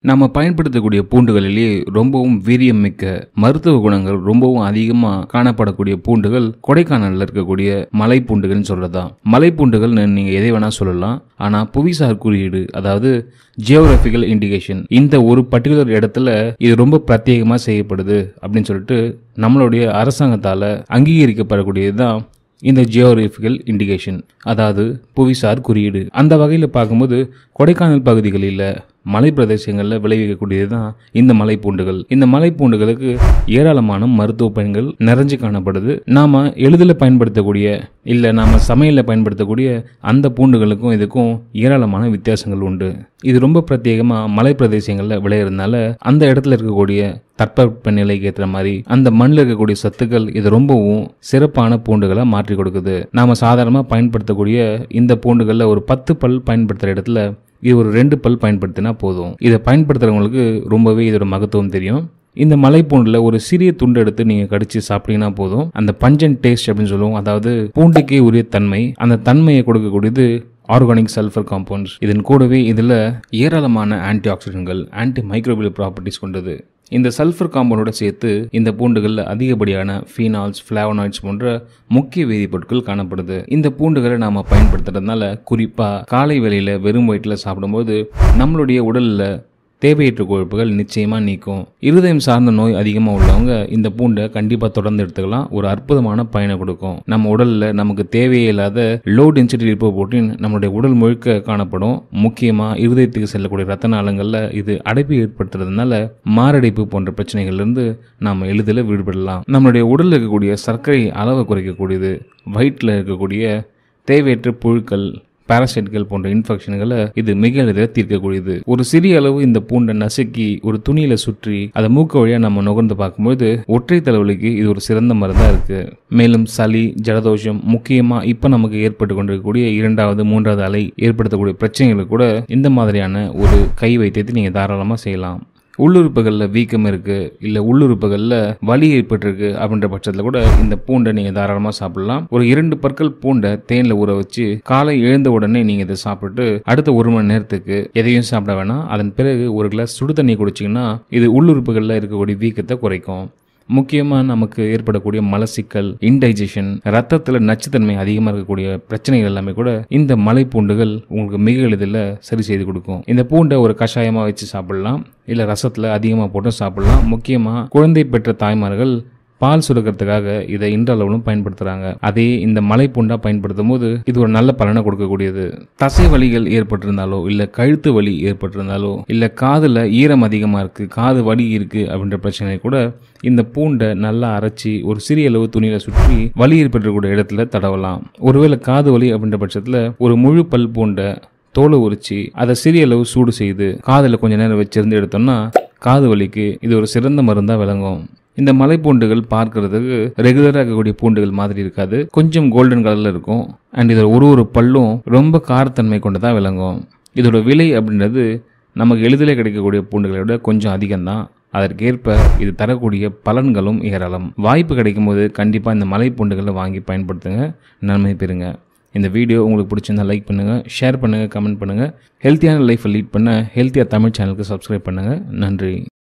நம்ம பயன்படுத்தக்கூடிய பூண்டுகளிலேயே ரொம்பவும் வீரியம் மிக்க மருத்துவ குணங்கள் ரொம்பவும் அதிகமா காணப்படக்கூடிய பூண்டுகள் கொடைக்கானல்ல இருக்கக்கூடிய மலை பூண்டுகள்னு சொல்றதா மலை பூண்டுகள் நீங்க எதை வேணா சொல்லலாம் ஆனா புவிசார் குறியீடு அதாவது ஜியோகிராபிக்கல் இண்டிகேஷன் இந்த ஒரு பர்டிகுலர் இடத்துல இது ரொம்ப பிரத்யேகமா செய்யப்படுது அப்படின்னு சொல்லிட்டு நம்மளுடைய அரசாங்கத்தால அங்கீகரிக்கப்படக்கூடியதுதான் இந்த ஜியோகிராபிக்கல் இண்டிகேஷன் அதாவது புவிசார் குறியீடு அந்த வகையில் பார்க்கும்போது கொடைக்கானல் பகுதிகளில் மலை பிரதேசங்களில் விளைவிக்கக்கூடியது தான் இந்த மலைப்பூண்டுகள் இந்த மலைப்பூண்டுகளுக்கு ஏராளமான மருத்துவ பயன்கள் நிறைஞ்சு காணப்படுது நாம எளிதில் பயன்படுத்தக்கூடிய இல்லை நாம சமையலில் பயன்படுத்தக்கூடிய அந்த பூண்டுகளுக்கும் இதுக்கும் ஏராளமான வித்தியாசங்கள் உண்டு இது ரொம்ப பிரத்யேகமாக மலை பிரதேசங்களில் விளையிறதுனால அந்த இடத்துல இருக்கக்கூடிய தட்பவெப்ப நிலைக்கு ஏற்ற மாதிரி அந்த மண்ணில் இருக்கக்கூடிய சத்துக்கள் இது ரொம்பவும் சிறப்பான பூண்டுகளை மாற்றி கொடுக்குது நாம சாதாரணமாக பயன்படுத்தக்கூடிய இந்த பூண்டுகளில் ஒரு பத்து பல் பயன்படுத்துகிற இடத்துல இது ஒரு ரெண்டு பல் பயன்படுத்தினா போதும் இதை பயன்படுத்துகிறவங்களுக்கு ரொம்பவே இதோட மகத்துவம் தெரியும் இந்த மலைப்பூண்டில் ஒரு சிறிய துண்டு எடுத்து நீங்கள் கடிச்சு சாப்பிட்டீங்கன்னா போதும் அந்த பஞ்சன் டேஸ்ட் அப்படின்னு சொல்லுவோம் அதாவது பூண்டுக்கே உரிய தன்மை அந்த தன்மையை கொடுக்கக்கூடியது ஆர்கானிக் சல்ஃபர் காம்பவுண்ட்ஸ் இதன் கூடவே இதில் ஏராளமான ஆன்டி ஆக்சிடென்ட்கள் ஆன்டி மைக்ரோபியல் ப்ராப்பர்ட்டிஸ் கொண்டது இந்த சல்ஃபர் காம்பவுண்டோட சேர்த்து இந்த பூண்டுகளில் அதிகப்படியான ஃபீனால்ஸ் ஃப்ளாவனாய்ட்ஸ் போன்ற முக்கிய வேதிப்பொருட்கள் காணப்படுது இந்த பூண்டுகளை நாம பயன்படுத்துறதுனால குறிப்பாக காலை வேளையில் வெறும் வயிற்றில் சாப்பிடும்போது நம்மளுடைய உடலில் தேவையற்ற கொழுப்புகள் நிச்சயமாக நீக்கும் இருதயம் சார்ந்த நோய் அதிகமாக உள்ளவங்க இந்த பூண்டை கண்டிப்பாக தொடர்ந்து எடுத்துக்கலாம் ஒரு அற்புதமான பயனை கொடுக்கும் நம்ம உடலில் நமக்கு தேவையே இல்லாத லோ டென்சிட்டி லிப்போ புரோட்டீன் நம்மளுடைய உடல் முழுக்க காணப்படும் முக்கியமாக இருதயத்துக்கு செல்லக்கூடிய ரத்த நாளங்களில் இது அடைப்பு ஏற்படுத்துறதுனால மாரடைப்பு போன்ற பிரச்சனைகள்லேருந்து நாம் எளிதில் விடுபடலாம் நம்மளுடைய உடலில் இருக்கக்கூடிய சர்க்கரை அளவை குறைக்கக்கூடியது வயிற்றில் இருக்கக்கூடிய தேவையற்ற புழுக்கள் பாராசைட்கள் போன்ற இன்ஃபெக்ஷன்களை இது மிக எளிதில் தீர்க்கக்கூடியது ஒரு சிறிய அளவு இந்த பூண்டை நசுக்கி ஒரு துணியில சுற்றி அதை மூக்க வழியா நம்ம நுகர்ந்து பார்க்கும்போது ஒற்றை தலைவலிக்கு இது ஒரு சிறந்த மருந்தா இருக்கு மேலும் சளி ஜலதோஷம் முக்கியமா இப்ப நமக்கு ஏற்பட்டு கொண்டிருக்கக்கூடிய இரண்டாவது மூன்றாவது அலை ஏற்படுத்தக்கூடிய பிரச்சனைகளுக்கு கூட இந்த மாதிரியான ஒரு கை வைத்தியத்தை நீங்க தாராளமா செய்யலாம் உள்ளுறுப்புகளில் வீக்கம் இருக்குது இல்லை உள்ளுறுப்புகளில் வலி ஏற்பட்டிருக்கு அப்படின்ற பட்சத்தில் கூட இந்த பூண்டை நீங்கள் தாராளமாக சாப்பிடலாம் ஒரு இரண்டு பற்கள் பூண்டை தேனில் ஊற வச்சு காலை எழுந்த உடனே நீங்கள் இதை சாப்பிட்டு அடுத்த ஒரு மணி நேரத்துக்கு எதையும் சாப்பிட வேணாம் அதன் பிறகு ஒரு கிளாஸ் சுடு தண்ணி குடிச்சிங்கன்னா இது உள்ளுறுப்புகளில் இருக்கக்கூடிய வீக்கத்தை குறைக்கும் முக்கியமாக நமக்கு ஏற்படக்கூடிய மலசிக்கல் இன்டைஜஷன் ரத்தத்தில் நச்சுத்தன்மை அதிகமாக இருக்கக்கூடிய பிரச்சனைகள் எல்லாமே கூட இந்த மலைப்பூண்டுகள் உங்களுக்கு மிக எளிதில் சரி செய்து கொடுக்கும் இந்த பூண்டை ஒரு கஷாயமாக வச்சு சாப்பிடலாம் இல்லை ரசத்தில் அதிகமாக போட்டு சாப்பிடலாம் முக்கியமாக குழந்தை பெற்ற தாய்மார்கள் பால் சுரக்கிறதுக்காக இதை இன்றளவிலும் பயன்படுத்துறாங்க அதே இந்த மலை பூண்டா பயன்படுத்தும் போது இது ஒரு நல்ல பலனை கொடுக்கக்கூடியது தசை வலிகள் ஏற்பட்டிருந்தாலோ இல்ல கழுத்து வலி ஏற்பட்டிருந்தாலோ இல்ல காதுல ஈரம் அதிகமா இருக்கு காது வலி இருக்கு அப்படின்ற பிரச்சனை கூட இந்த பூண்டை நல்லா அரைச்சி ஒரு சிறிய அளவு துணியில சுற்றி வலி ஏற்பட்டிருக்கூடிய இடத்துல தடவலாம் ஒருவேளை காது வலி அப்படின்ற பட்சத்துல ஒரு முழு பல் பூண்டை தோலை உரிச்சு அதை சிறிய அளவு சூடு செய்து காதில் கொஞ்ச நேரம் வச்சிருந்து எடுத்தோம்னா காது வலிக்கு இது ஒரு சிறந்த மருந்தாக விளங்கும் இந்த மலைப்பூண்டுகள் பார்க்கறதுக்கு ரெகுலராக இருக்கக்கூடிய பூண்டுகள் மாதிரி இருக்காது கொஞ்சம் கோல்டன் கலரில் இருக்கும் அண்ட் இதோட ஒரு ஒரு பல்லும் ரொம்ப காரத்தன்மை கொண்டதாக விளங்கும் இதோட விலை அப்படின்றது நமக்கு எளிதில் கிடைக்கக்கூடிய பூண்டுகளை விட கொஞ்சம் அதிகம்தான் அதற்கேற்ப இது தரக்கூடிய பலன்களும் ஏராளம் வாய்ப்பு கிடைக்கும்போது கண்டிப்பாக இந்த மலைப்பூண்டுகளை வாங்கி பயன்படுத்துங்க நன்மை பெறுங்க இந்த வீடியோ உங்களுக்கு பிடிச்சிருந்தா லைக் பண்ணுங்கள் ஷேர் பண்ணுங்கள் கமெண்ட் பண்ணுங்கள் ஹெல்த்தியான லைஃப்பை லீட் பண்ண ஹெல்த்தியாக தமிழ் சேனலுக்கு சப்ஸ்கிரைப் பண்ணுங்கள் நன்றி